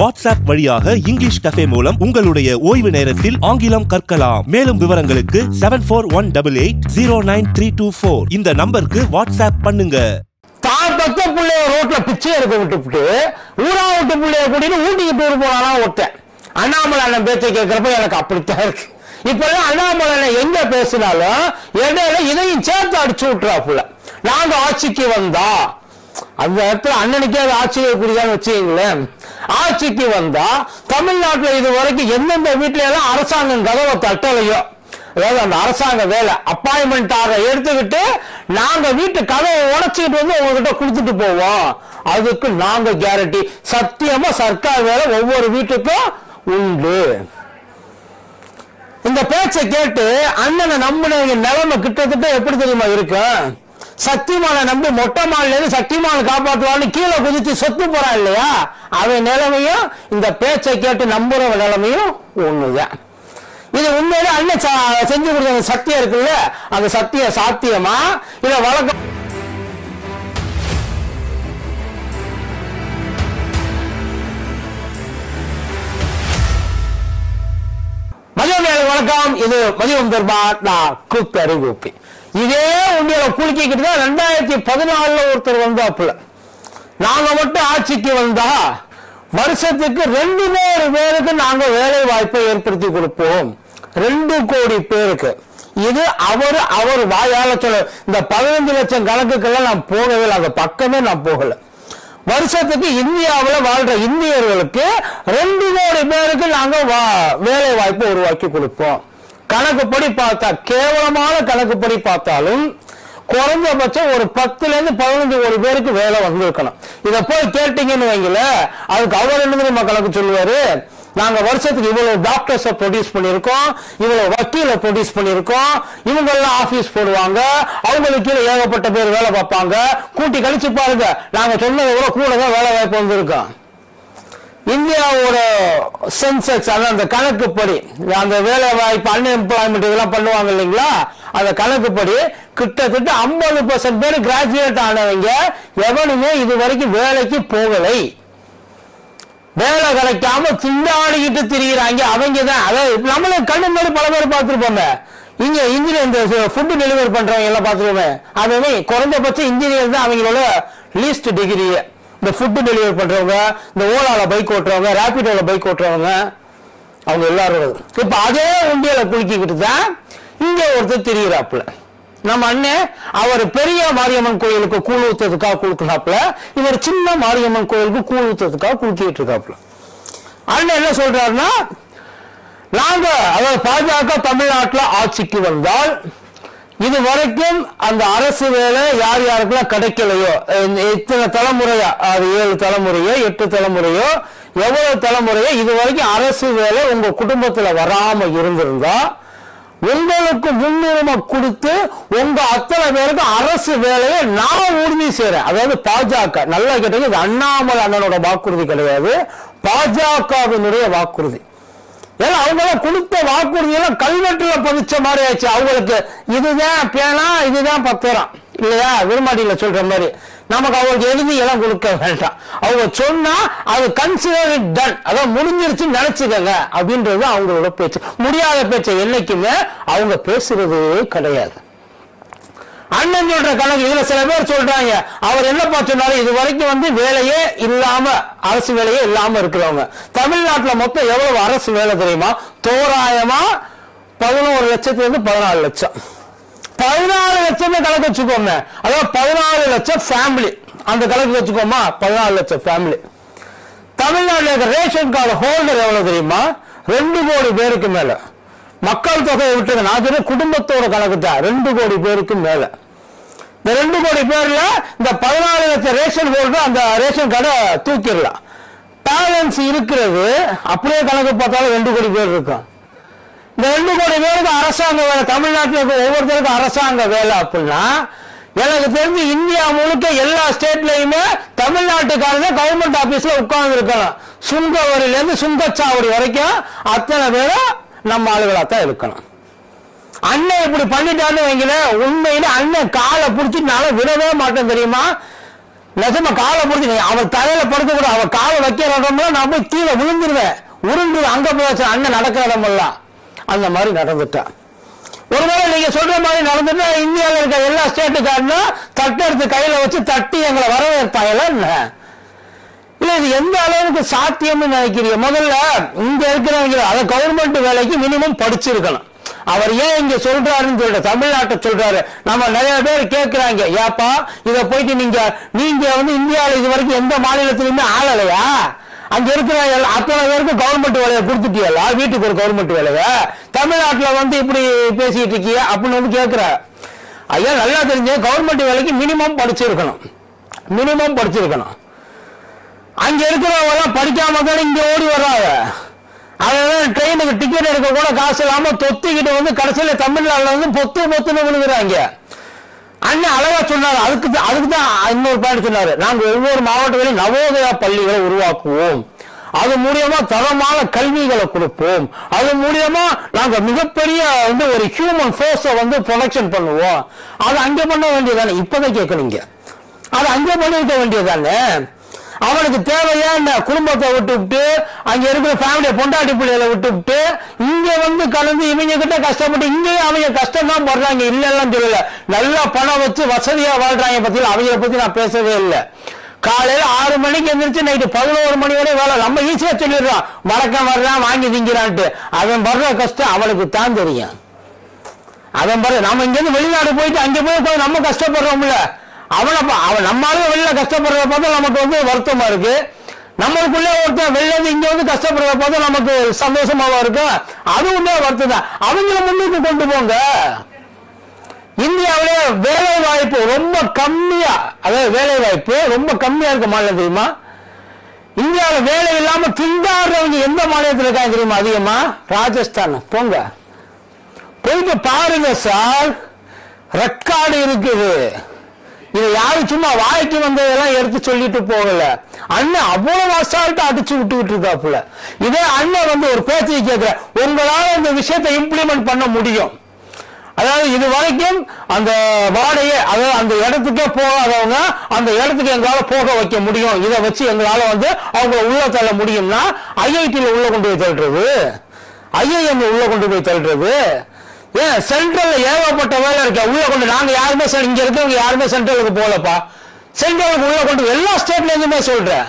WhatsApp வழியாக English cafe மூலம் உங்களுடைய ஓய்வு நேரத்தில் ஆங்கிலம் கற்கலாம் மேலும் விவரங்களுக்கு seven four one double eight zero nine three two four இந்த நம்பருக்கு வாட்ஸ்அப் பண்ணுங்க தான் பத்த பிள்ளைய ரோட்ல பிச்சை எடுக்க விட்டுவிட்டு ஊரா விட்டு பிள்ளைய கூட்டிட்டு ஊட்டிக்கு டூர் போனானா ஒருத்தன் அண்ணாமலை அண்ணன் பேச்சை கேட்கிறப்ப எனக்கு அப்படித்தான் இருக்கு இப்ப எல்லாம் அண்ணாமலை அண்ணன் எங்க பேசினாலும் இடையில இதையும் சேர்த்து அடிச்சு விட்டுறாப்புல நாங்க ஆட்சிக்கு வந்தா அந்த இடத்துல அண்ணனுக்கே அது ஆச்சரியக்கூடியதான்னு வச்சுக்கீங்களேன் ஆட்சிக்கு வந்தா தமிழ்நாட்டுல இது வரைக்கும் எந்தெந்த வீட்டுல எல்லாம் அரசாங்கம் கதவை தட்டலையோ அதாவது அந்த அரசாங்க வேலை அப்பாயின்மெண்ட் ஆர்டர் எடுத்துக்கிட்டு நாங்க வீட்டு கதவை உடைச்சிக்கிட்டு வந்து உங்ககிட்ட கொடுத்துட்டு போவோம் அதுக்கு நாங்க கேரண்டி சத்தியமா சர்க்கார் வேலை ஒவ்வொரு வீட்டுக்கும் உண்டு இந்த பேச்சை கேட்டு அண்ணனை நம்பின நிலைமை கிட்டத்தட்ட எப்படி தெரியுமா இருக்கு சக்திமானை நம்பி மொட்டை மாலில இருந்து சக்திமான் காப்பாற்றுவான்னு கீழே குதிச்சு சொத்து போறான் இல்லையா அவன் நிலைமையும் இந்த பேச்சை கேட்டு நம்புற நிலைமையும் ஒண்ணுதான் இது உண்மையில அண்ணன் ச- செஞ்சு கொடுத்த அந்த சத்தியம் இருக்குல்ல அந்த சத்திய சாத்தியமா இல்ல வழக்கம் மதியம் வேலை வணக்கம் இது மதியம் தர்பார் நான் கூத்தரு கோப்பி இதே உண்மையில குலுக்கிக்கிட்டு தான் ரெண்டாயிரத்தி பதினாலுல ஒருத்தர் வந்தாப்புல நாங்க மட்டும் ஆட்சிக்கு வந்தா வருஷத்துக்கு ரெண்டு நூறு பேருக்கு நாங்க வேலை வாய்ப்பை ஏற்படுத்தி கொடுப்போம் ரெண்டு கோடி பேருக்கு இது அவர் அவர் வாயால சொல்ல இந்த பதினஞ்சு லட்சம் கணக்குக்கெல்லாம் நான் போகவே இல்லை அந்த பக்கமே நான் போகல வருஷத்துக்கு இந்தியாவில் வாழ்ற இந்தியர்களுக்கு ரெண்டு கோடி பேருக்கு நாங்க வா- வேலை வாய்ப்பு உருவாக்கி கொடுப்போம் கணக்குப்படி பார்த்தா கேவலமான கணக்குப்படி பார்த்தாலும் குறைஞ்சபட்சம் ஒரு பத்துல இருந்து பதினஞ்சு கோடி பேருக்கு வேலை வந்திருக்கணும் இதை போய் கேட்டீங்கன்னு வைங்களேன் அதுக்கு அவர் என்ன தெரியுமா கணக்கு சொல்லுவாரு நாங்க வருஷத்துக்கு இவ்வளவு டாக்டர்ஸை ப்ரொடியூஸ் பண்ணியிருக்கோம் இவ்வளவு வக்கீலை ப்ரொடியூஸ் பண்ணியிருக்கோம் இவங்க எல்லாம் ஆபீஸ் போடுவாங்க அவங்களுக்கு கீழே ஏகப்பட்ட பேர் வேலை பார்ப்பாங்க கூட்டி கழிச்சு பாருங்க நாங்க சொன்னதை விட கூட தான் வேலை வாய்ப்பு வந்திருக்கோம் இந்தியாவோட சென்செக்ஸ் அதான் அந்த கணக்குப்படி அந்த வேலை வாய்ப்பு அன்எம்ப்ளாய்மெண்ட் இதெல்லாம் பண்ணுவாங்க இல்லைங்களா அந்த கணக்குப்படி கிட்டத்தட்ட ஐம்பது பர்சன்ட் பேர் கிராஜுவேட் ஆனவங்க எவனுமே இது வரைக்கும் வேலைக்கு போகலை வேலை கிடைக்காம திண்டாடிக்கிட்டு திரிகிறாங்க அவங்க தான் அதாவது நம்மள கண்ணு முன்னாடி பல பேர் பார்த்துருப்போமே இங்க இன்ஜினியர் இந்த ஃபுட் டெலிவரி பண்றவங்க எல்லாம் பார்த்துருப்போமே அதுவே குறைந்தபட்சம் இன்ஜினியர் தான் அவங்களோட லீஸ்ட் டிகிரி இந்த ஃபுட் டெலிவரி பண்றவங்க இந்த ஓலால பைக் ஓட்டுறவங்க ரேபிடோல பைக் ஓட்டுறவங்க அவங்க எல்லாரும் இப்ப அதே உண்டியல குலுக்கிக்கிட்டு தான் இங்க ஒருத்தர் திரியிறாப்புல நம்ம அண்ணன் அவர் பெரிய மாரியம்மன் கோயிலுக்கு கூழ் ஊத்துறதுக்காக குளுக்குனாப்புல இவர் சின்ன மாரியம்மன் கோயிலுக்கு கூழ் ஊத்துறதுக்காக குலுக்கிட்டு இருக்காப்புல அண்ணன் என்ன சொல்றாருன்னா நாங்க அதாவது பாஜக தமிழ்நாட்டுல ஆட்சிக்கு வந்தால் இது வரைக்கும் அந்த அரசு வேலை யார் யாருக்கெல்லாம் கிடைக்கலையோ இந்த இத்தனை தலைமுறையா அது ஏழு தலைமுறையோ எட்டு தலைமுறையோ எவ்வளவு தலைமுறையோ இது வரைக்கும் அரசு வேலை உங்க குடும்பத்துல வராம இருந்திருந்தா உங்களுக்கு முன்னுரிமை கொடுத்து உங்க அத்தனை பேருக்கு அரசு வேலையை நான் உறுதி செய்றேன் அதாவது பாஜக நல்லா கேட்டது இது அண்ணாமலை அண்ணனோட வாக்குறுதி கிடையாது பாஜகவினுடைய வாக்குறுதி ஏன்னா அவங்க எல்லாம் கொடுத்த வாக்குறுதி எல்லாம் கல்வெட்டுல பதிச்ச மாதிரி ஆச்சு அவங்களுக்கு இதுதான் பேனா இதுதான் பத்திரம் இல்லையா விரும்பாட்டியில சொல்ற மாதிரி நமக்கு அவங்களுக்கு எழுதி எல்லாம் கொடுக்க வேண்டாம் அவங்க சொன்னா அது கன்சிடர் டன் அதான் முடிஞ்சிருச்சு நினைச்சுக்கங்க அப்படின்றது அவங்களோட பேச்சு முடியாத பேச்சை என்னைக்குமே அவங்க பேசுறது கிடையாது அண்ணன் சொல்ற கணக்கு இதுல சில பேர் சொல்றாங்க அவர் என்னப்பா சொன்னாரு இது வரைக்கும் வந்து வேலையே இல்லாம அரசு வேலையே இல்லாம இருக்கிறவங்க தமிழ்நாட்டுல மொத்தம் எவ்வளவு அரசு வேலை தெரியுமா தோராயமா பதினோரு லட்சத்துல இருந்து பதினாலு லட்சம் பதினாலு லட்சம் கணக்கு வச்சுக்கோங்க அதாவது பதினாலு லட்சம் ஃபேமிலி அந்த கணக்கு வச்சுக்கோமா பதினாலு லட்சம் ஃபேமிலி தமிழ்நாட்டில் இருக்க ரேஷன் கார்டு ஹோல்டர் எவ்வளவு தெரியுமா ரெண்டு கோடி பேருக்கு மேல மக்கள் தொகையை விட்டுங்க நான் சொல்ற குடும்பத்தோட கணக்கு தான் ரெண்டு கோடி பேருக்கு மேல இந்த ரெண்டு கோடி பேர்ல இந்த பதினாலு லட்சம் ரேஷன் ஹோல்டர் அந்த ரேஷன் கார்டை தூக்கிடலாம் பேலன்ஸ் இருக்கிறது அப்படியே கணக்கு பார்த்தாலும் ரெண்டு கோடி பேர் இருக்கும் இந்த ரெண்டு கோடி பேருக்கு அரசாங்க வேலை தமிழ்நாட்டில் இருக்க ஒவ்வொருத்தருக்கும் அரசாங்க வேலை அப்படின்னா எனக்கு தெரிஞ்சு இந்தியா முழுக்க எல்லா ஸ்டேட்லயுமே தமிழ்நாட்டுக்காரங்க கவர்மெண்ட் ஆபீஸ்ல உட்கார்ந்து இருக்கணும் சுங்க வரியில இருந்து சுங்கச்சாவடி வரைக்கும் அத்தனை பேரும் நம்ம ஆளுகளா தான் இருக்கணும் அண்ணன் இப்படி பண்ணிட்டான்னு வைங்களேன் உண்மையில அண்ணன் காலை பிடிச்சி நானும் விடவே மாட்டேன் தெரியுமா நிஜமா காலை பிடிச்சி அவன் தலையில படுக்க கூட அவன் காலை வைக்கிற இடம்லாம் நான் போய் கீழே விழுந்துருவேன் உருண்டு அங்க போய் அண்ணன் நடக்கிற இடமெல்லாம் அந்த மாதிரி நடந்துட்டான் ஒருவேளை நீங்க சொல்ற மாதிரி நடந்துட்டா இந்தியாவில் இருக்க எல்லா ஸ்டேட்டுக்காரனும் தட்டு எடுத்து கையில வச்சு தட்டி எங்களை வரவேற்பாங்களா என்ன இல்ல இது எந்த அளவுக்கு சாத்தியம்னு நினைக்கிறீங்க முதல்ல இங்க இருக்கிறவங்க அத கவர்மெண்ட் வேலைக்கு மினிமம் படிச்சிருக்கணும் அவர் ஏன் இங்க சொல்றாருன்னு சொல்லிட்டு தமிழ்நாட்டை சொல்றாரு நம்ம நிறைய பேர் கேட்கிறாங்க ஏப்பா இத போயிட்டு நீங்க நீங்க வந்து இந்தியாவில் இது வரைக்கும் எந்த மாநிலத்திலுமே ஆளலையா அங்க இருக்கிற எல்லா- அத்தனை பேருக்கு கவர்மெண்ட் வேலையை கொடுத்துட்டியல்ல வீட்டுக்கு ஒரு கவர்மெண்ட் வேலைய தமிழ்நாட்டுல வந்து இப்படி பேசிட்டு இருக்கிய அப்படின்னு வந்து கேட்கிற ஐயா நல்லா தெரிஞ்ச கவர்மெண்ட் வேலைக்கு மினிமம் படிச்சிருக்கணும் மினிமம் படிச்சிருக்கணும் அங்க இருக்கிறவங்க எல்லாம் படிக்காம தானே இங்க ஓடி வர்றாங்க அதனால ட்ரெயினுக்கு டிக்கெட் எடுக்க கூட காசு இல்லாம தொத்திக்கிட்டு வந்து கடைசியில தமிழ்நாட்டுல வந்து பொத்து பொத்துன்னு விழுகுறாங்க அண்ணன் அழகா சொன்னாரு அதுக்கு தான் அதுக்கு தான் இன்னொரு பாயிண்ட் சொன்னாரு நாங்க ஒவ்வொரு மாவட்டத்திலும் நவோதயா பள்ளிகளை உருவாக்குவோம் அது மூலியமா தரமான கல்விகளை கொடுப்போம் அது மூலியமா நாங்க மிகப்பெரிய வந்து ஒரு ஹியூமன் ஃபோர்ஸை வந்து ப்ரொடக்ஷன் பண்ணுவோம் அது அங்க பண்ண வேண்டியதானே இப்பதான் கேட்கணுங்க அது அங்க பண்ணிருக்க வேண்டியதானே அவனுக்கு தேவையா இந்த குடும்பத்தை விட்டு விட்டு அங்க இருக்கிற ஃபேமிலியை பொண்டாட்டி பிள்ளைகளை விட்டு விட்டு இங்க வந்து கலந்து இவங்க கிட்ட கஷ்டப்பட்டு இங்கேயும் அவங்க கஷ்டம் தான் படுறாங்க இல்ல எல்லாம் சொல்லல நல்லா பணம் வச்சு வசதியா வாழ்றாங்க பத்தி அவங்கள பத்தி நான் பேசவே இல்லை காலையில ஆறு மணிக்கு எந்திரிச்சு நைட்டு பதினோரு மணி வரை வேலை நம்ம ஈஸியா சொல்லிடுறோம் வழக்கம் வர்றான் வாங்கி திங்கிறான்ட்டு அவன் படுற கஷ்டம் அவனுக்கு தான் தெரியும் அவன் பாரு நம்ம இங்க இருந்து வெளிநாடு போயிட்டு அங்க போய் உட்கார்ந்து நம்ம கஷ்டப்படுறோம்ல அவனை பா- அவன் நம்மளால வெளியில கஷ்டப்படுறத பார்த்தா நமக்கு வந்து வருத்தமா இருக்கு நம்மளுக்குள்ளே ஒருத்தன் வெளில இருந்து இங்க வந்து கஷ்டப்படுறத பார்த்தா நமக்கு சந்தோஷமாவா இருக்கு அதுவும் தான் வருத்தம் தான் அவங்கள முன்னுக்கு கொண்டு போங்க இந்தியாவிலே வேலை வாய்ப்பு ரொம்ப கம்மியா அதாவது வேலை வாய்ப்பு ரொம்ப கம்மியா இருக்க மாநிலம் தெரியுமா இந்தியாவில் வேலை இல்லாம திண்டாடுறவங்க எந்த மாநிலத்தில் இருக்காங்க தெரியுமா அதிகமா ராஜஸ்தான் போங்க போயிட்டு பாருங்க சார் ரெக்கார்டு இருக்குது இது யாரும் சும்மா வாய்க்கு வந்ததெல்லாம் எடுத்து சொல்லிட்டு போகல அண்ணன் அவ்வளவு அசால்ட்டா அடிச்சு விட்டுக்கிட்டு இருக்காப்புல இதே அண்ணன் வந்து ஒரு பேச்சை கேட்கிற உங்களால இந்த விஷயத்தை இம்ப்ளிமெண்ட் பண்ண முடியும் அதாவது இது வரைக்கும் அந்த வாடகை அதாவது அந்த இடத்துக்கே போகாதவங்க அந்த இடத்துக்கு எங்களால போக வைக்க முடியும் இதை வச்சு எங்களால வந்து அவங்கள உள்ள தள்ள முடியும்னா ஐஐடியில் உள்ள கொண்டு போய் தள்ளுறது ஐஐஎம் உள்ள கொண்டு போய் தள்ளுறது ஏன் சென்ட்ரல்ல ஏகப்பட்ட வேலை இருக்க உள்ள கொண்டு நாங்க யாருமே செ- இங்க இருக்கவங்க யாருமே சென்ட்ரலுக்கு போகலப்பா சென்ட்ரலுக்கு உள்ள கொண்டு எல்லா ஸ்டேட்ல இருந்துமே சொல்றேன்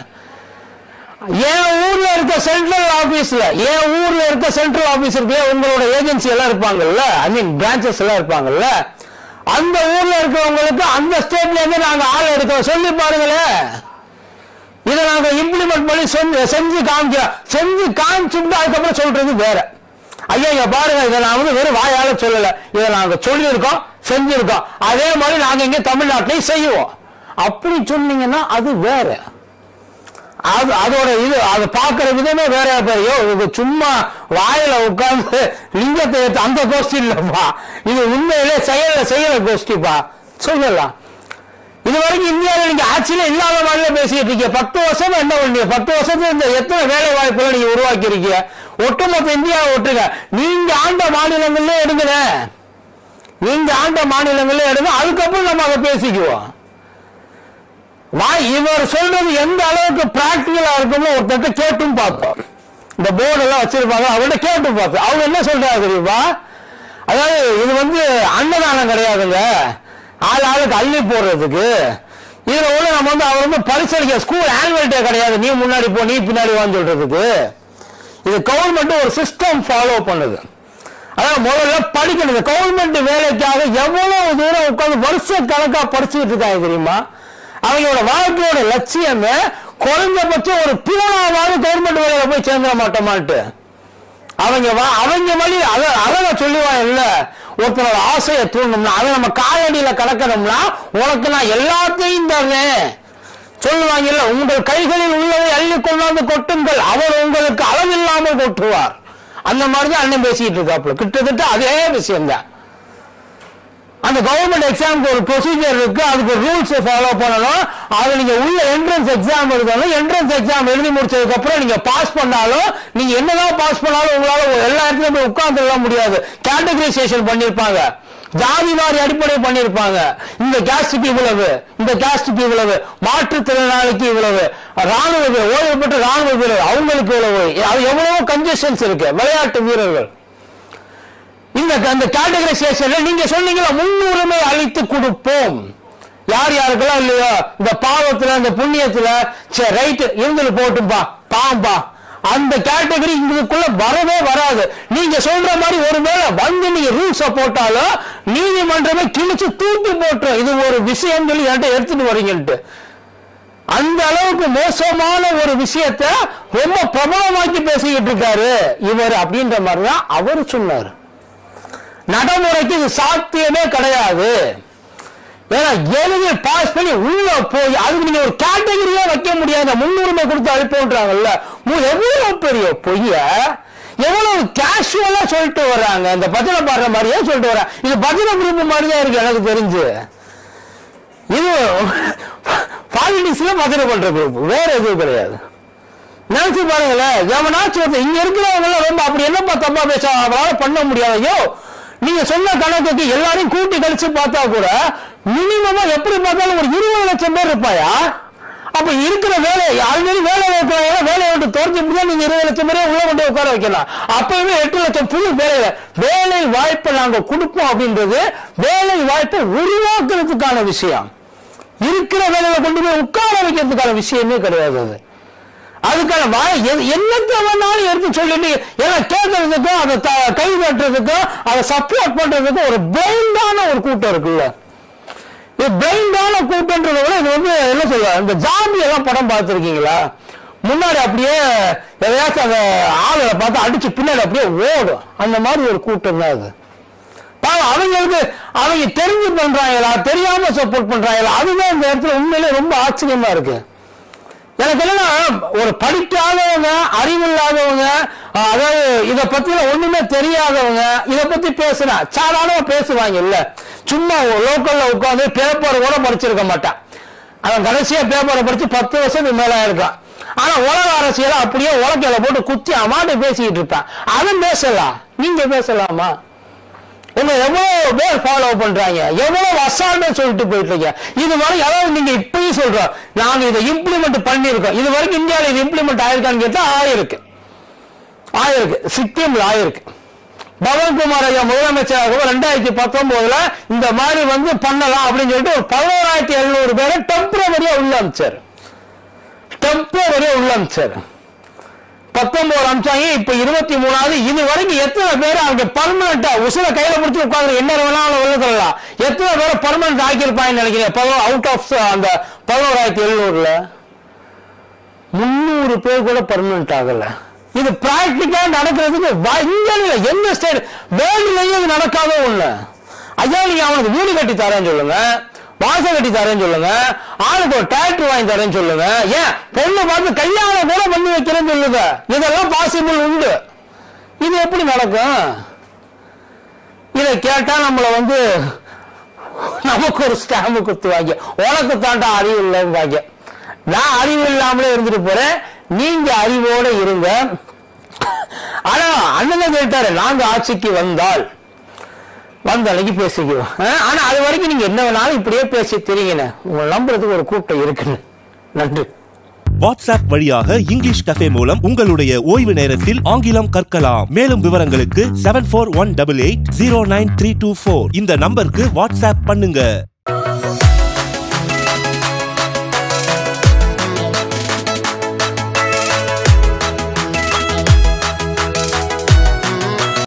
என் ஊர்ல இருக்க சென்ட்ரல் ஆபீஸ்ல என் ஊர்ல இருக்க சென்ட்ரல் ஆபீஸ் இருக்கு உங்களோட ஏஜென்சி எல்லாம் இருப்பாங்கல்ல ஐ மீன் பிரான்ச்சஸ் எல்லாம் இருப்பாங்கல்ல அந்த ஊர்ல இருக்கவங்களுக்கு அந்த ஸ்டேட்ல இருந்து நாங்க ஆள் எடுக்கிறோம் சொல்லி பாருங்களேன் இதை நாங்க இம்ப்ளிமெண்ட் பண்ணி செஞ்சு செஞ்சு காமிக்கிறோம் செஞ்சு காமிச்சுட்டு அதுக்கப்புறம் சொல்றது வேற ஐயா இங்க பாருங்க இதை நான் வந்து வெறும் வாயால சொல்லல இதை நாங்க சொல்லியிருக்கோம் செஞ்சிருக்கோம் அதே மாதிரி நாங்க இங்க தமிழ்நாட்டிலையும் செய்வோம் அப்படி சொன்னீங்கன்னா அது வேற அது அதோட இது அது பார்க்கிற விதமே வேற பெரியோ இது சும்மா வாயில உட்கார்ந்து லிங்கத்தை எடுத்து அந்த கோஷ்டி இல்லப்பா இது உண்மையிலே செயல்ல செய்யற கோஷ்டிப்பா சொல்லலாம் இது வரைக்கும் இந்தியாவில் நீங்க ஆட்சியில இல்லாத மாதிரில பேசிட்டு இருக்கீங்க பத்து வருஷம் என்ன பண்ணீங்க பத்து வருஷத்துல இந்த எத்தனை வேலை வாய்ப்புகளை நீங்க உருவாக்கி இருக்கீங்க ஒட்டுமொத்த இந்தியாவை ஒட்டுங்க நீங்க ஆண்ட மாநிலங்கள்ல எடுங்கண்ணே நீங்க ஆண்ட மாநிலங்கள்ல எடுங்க அதுக்கப்புறம் நம்ம அதை பேசிக்குவோம் வா இவர் சொல்றது எந்த அளவுக்கு பிராக்டிகலா இருக்கும்னு ஒருத்தட்ட கேட்டும் பார்த்தோம் இந்த போர்டு எல்லாம் வச்சிருப்பாங்க அவர்கிட்ட கேட்டு பார்த்தோம் அவங்க என்ன சொல்றாங்க தெரியுமா அதாவது இது வந்து அன்னதானம் கிடையாதுங்க ஆள் ஆளுக்கு அள்ளி போடுறதுக்கு இதுல ஒண்ணு நம்ம வந்து அவர் வந்து பரிசளிக்க ஸ்கூல் ஆனுவல் டே கிடையாது நீ முன்னாடி போ நீ பின்னாடி வான்னு சொல்றதுக்கு இது கவர்மெண்ட் ஒரு சிஸ்டம் ஃபாலோ பண்ணுது அதான் முதல்ல படிக்கணும் இந்த கவர்மெண்ட் வேலைக்காக எவ்வளவு தூரம் உட்கார்ந்து வருஷ கணக்கா படிச்சுட்டு இருக்காங்க தெரியுமா அவங்களோட வாழ்க்கையோட லட்சியமே குறைஞ்சபட்சம் ஒரு பிறனாவது கவர்மெண்ட் வேலையில போய் சேர்ந்துட மாட்டோமான்ட்டு அவங்க வா- அவங்க வழி அத அழகா சொல்லுவாங்க இல்ல ஒருத்தனோட ஆசையை தூண்டணும்னா அதை நம்ம காலடியில கடக்கணும்னா உனக்கு நான் எல்லாத்தையும் தர்றேன் சொல்லுவாங்கல்ல உங்கள் கைகளில் உள்ளதை அள்ளி கொண்டாந்து கொட்டுங்கள் அவர் உங்களுக்கு அளவில்லாமல் கொட்டுவார் அந்த மாதிரி தான் அண்ணன் பேசிட்டு இருக்காப்புல கிட்டத்தட்ட அதே விஷயம்தான் அந்த கவர்மெண்ட் எக்ஸாமுக்கு ஒரு ப்ரொசீஜர் இருக்கு அதுக்கு ரூல்ஸ் ஃபாலோ பண்ணணும் அது நீங்க உள்ள என்ட்ரன்ஸ் எக்ஸாம் எழுதணும் என்ட்ரன்ஸ் எக்ஸாம் எழுதி முடிச்சதுக்கு அப்புறம் நீங்க பாஸ் பண்ணாலும் நீங்க என்னதான் பாஸ் பண்ணாலும் உங்களால எல்லா இடத்துலயும் போய் உட்கார்ந்துடலாம் முடியாது கேட்டகரைசேஷன் பண்ணிருப்பாங்க ஜாதி வாரி அடிப்படை பண்ணியிருப்பாங்க இந்த கேஸ்டுக்கு இவ்வளவு இந்த கேஸ்டுக்கு இவ்வளவு மாற்றுத்திறனாளிக்கு இவ்வளவு ராணுவ வீரர், ஓய்வு பெற்ற ராணுவ வீரர் அவங்களுக்கு இவ்வளவு அது எவ்வளவோ கன்ஜெஷன்ஸ் இருக்கு விளையாட்டு வீரர்கள் இந்த அந்த கேட்டகரைசேஷன்ல நீங்க சொன்னீங்களா முன்னுரிமை அளித்து கொடுப்போம் யார் யாருக்கெல்லாம் இல்லையோ இந்த பாவத்துல இந்த புண்ணியத்துல சரி ரைட் இருந்துட்டு போட்டும்பா பாம்பா அந்த கேட்டகரி இதுக்குள்ள வரவே வராது நீங்க சொல்ற மாதிரி ஒருவேளை வந்து நீங்க ரூல்ஸ போட்டாலும் நீதிமன்றமே கிழிச்சு தூக்கி போட்டுரும் இது ஒரு விஷயம் சொல்லி என்கிட்ட எடுத்துட்டு வரீங்கன்ட்டு அந்த அளவுக்கு மோசமான ஒரு விஷயத்த ரொம்ப பிரபலமாக்கி பேசிக்கிட்டு இருக்காரு இவர் அப்படின்ற மாதிரி தான் அவர் சொன்னார் நடைமுறைக்கு இது சாத்தியமே கிடையாது ஏன்னா எளிதில் பாஸ் பண்ணி உள்ள போய் அதுக்கு நீங்க ஒரு கேட்டகரியே வைக்க முடியாத முன்னுரிமை கொடுத்து அனுப்புன்றாங்கல்ல மு- எவ்வளவு பெரிய பொய்ய எவ்வளவு கேஷுவலா சொல்லிட்டு வர்றாங்க இந்த பஜனை பாடுற மாதிரியே சொல்லிட்டு வர்றாங்க இது பஜனை குரூப் மாதிரி தான் இருக்கு எனக்கு தெரிஞ்சு இது பாலிடிக்ஸ்ல பஜனை பண்ற குரூப் வேற எதுவும் கிடையாது நினைச்சு பாருங்களேன் எவனாச்சும் ஒருத்தன் இங்க இருக்கிறவங்க எல்லாம் ரொம்ப அப்படி என்னப்பா தப்பா பேச அவரால பண்ண முடியாது ஐயோ நீங்க சொன்ன கணக்குக்கு எல்லாரையும் கூட்டி கழிச்சு பார்த்தா கூட மினிமமா எப்படி பார்த்தாலும் ஒரு இருபது லட்சம் பேர் இருப்பாயா அப்ப இருக்கிற வேலை ஆல்ரெடி வேலை வைக்கிறாங்க வேலையை விட்டு துரத்தி தான் நீங்க இருபது லட்சம் பேரே உள்ள கொண்டு உட்கார வைக்கலாம் அப்பயுமே எட்டு லட்சம் புது வேலை வேலை வாய்ப்பை நாங்க கொடுப்போம் அப்படின்றது வேலை வாய்ப்பை உருவாக்குறதுக்கான விஷயம் இருக்கிற வேலையில கொண்டு போய் உட்கார வைக்கிறதுக்கான விஷயமே கிடையாது அது அதுக்கான வாய் எது- என்னத்தை வேணாலும் எடுத்து சொல்லிட்டு ஏன்னா கேட்கறதுக்கும் அதை த- கை தட்டுறதுக்கும் அதை சப்போர்ட் பண்றதுக்கும் ஒரு பிளைண்டான ஒரு கூட்டம் இருக்குல்ல இது பிளைண்டான கூட்டம்ன்றத விட இது வந்து என்ன சொல்ல இந்த ஜாம்பி எல்லாம் படம் பார்த்துருக்கீங்களா முன்னாடி அப்படியே எதையாச்சும் அந்த ஆளுகளை பார்த்து அடிச்சு பின்னாடி அப்படியே ஓடும் அந்த மாதிரி ஒரு கூட்டம் தான் அது பாவம் அவங்களுக்கு அவங்க தெரிஞ்சு பண்றாங்களா தெரியாம சப்போர்ட் பண்றாங்களா அதுதான் இந்த இடத்துல உண்மையிலே ரொம்ப ஆச்சரியமா இருக்கு எனக்கு என்னன்னா ஒரு படிக்காதவங்க அறிவில்லாதவங்க அஹ், அதாவது இத பத்தி ஒண்ணுமே தெரியாதவங்க இத பத்தி பேசுனா சாதாரணமா பேசுவாங்க இல்ல சும்மா லோக்கல்ல உட்காந்து பேப்பர் கூட படிச்சிருக்க மாட்டான் அவன் கடைசியா பேப்பரை படிச்சு பத்து வருஷத்துக்கு மேல இருக்கான் ஆனா உலக அரசியல அப்படியே உலக்கையில போட்டு குத்தி அமாட்டு பேசிக்கிட்டு இருப்பான் அவன் பேசலாம் நீங்க பேசலாமா உங்க எவ்வளவு பேர் ஃபாலோ பண்றாங்க எவ்வளவு அசால்ட்டா சொல்லிட்டு போயிட்டு இருக்கீங்க இது வரை அதாவது நீங்க இப்பயும் சொல்றோம் நாங்க இதை இம்ப்ளிமெண்ட் பண்ணிருக்கோம் இது வரைக்கும் இந்தியாவில் இது இம்ப்ளிமெண்ட் ஆயிருக்கான்னு கேட்டா ஆயிருக்கு ஆயிருக்கு சிக்கிம்ல ஆயிருக்கு பவன்குமார் ஐயா முதலமைச்சராக ரெண்டாயிரத்தி பத்தொன்பதுல இந்த மாதிரி வந்து பண்ணலாம் அப்படின்னு சொல்லிட்டு ஒரு பதினோராயிரத்தி எழுநூறு பேரை டெம்பரவரியா உள்ள அமைச்சாரு டெம்பரவரியா உள்ள அமைச்சாரு பத்தொன்பது அம்சாங்க இப்ப இருபத்தி மூணாவது இது வரைக்கும் எத்தனை பேர் அவங்க பர்மனண்டா உசுர கையில பிடிச்சி உட்காந்து என்ன வேணாலும் விழுக்கலாம் எத்தனை பேரை பர்மனன்ட் ஆக்கியிருப்பாங்கன்னு நினைக்கிறேன் அவுட் ஆஃப் அந்த பதினோராயிரத்தி எழுநூறுல முந்நூறு பேர் கூட பர்மனன்ட் ஆகல இது பிராக்டிக்கா நடக்கிறதுக்கு வ- இங்க இல்ல எந்த ஸ்டேட் வேர்ல்டுலயும் இது நடக்காத ஒண்ணு ஐயா நீங்க அவனுக்கு வீடு கட்டி தரேன்னு சொல்லுங்க வாசல் கட்டி தரேன்னு சொல்லுங்க ஆளுக்கு ஒரு டிராக்டர் வாங்கி தரேன்னு சொல்லுங்க ஏன் பொண்ணு பார்த்து கல்யாணம் கூட பண்ணி வைக்கிறேன்னு சொல்லுங்க இதெல்லாம் பாசிபிள் உண்டு இது எப்படி நடக்கும் இதை கேட்டா நம்மள வந்து நமக்கு ஒரு ஸ்டாம்பு குத்துவாங்க உனக்கு தாண்டா அறிவு இல்லைன்னு நான் அறிவு இல்லாமலே இருந்துட்டு போறேன் நீங்க அறிவோட இருங்க ஆனா அண்ணன் கேட்டாரு நாங்க ஆட்சிக்கு வந்தால் வந்த அன்னைக்கு பேசிக்குவோம் ஆ, ஆனா அது வரைக்கும் நீங்க என்ன வேணாலும் இப்படியே பேசி தெரியுங்க உங்களை நம்புறதுக்கு ஒரு கூட்டம் இருக்குன்னு நன்றி வாட்ஸ்அப் வழியாக இங்கிலீஷ் கஃபே மூலம் உங்களுடைய ஓய்வு நேரத்தில் ஆங்கிலம் கற்கலாம் மேலும் விவரங்களுக்கு seven four one double eight zero nine three two four இந்த நம்பருக்கு வாட்ஸ்அப் பண்ணுங்க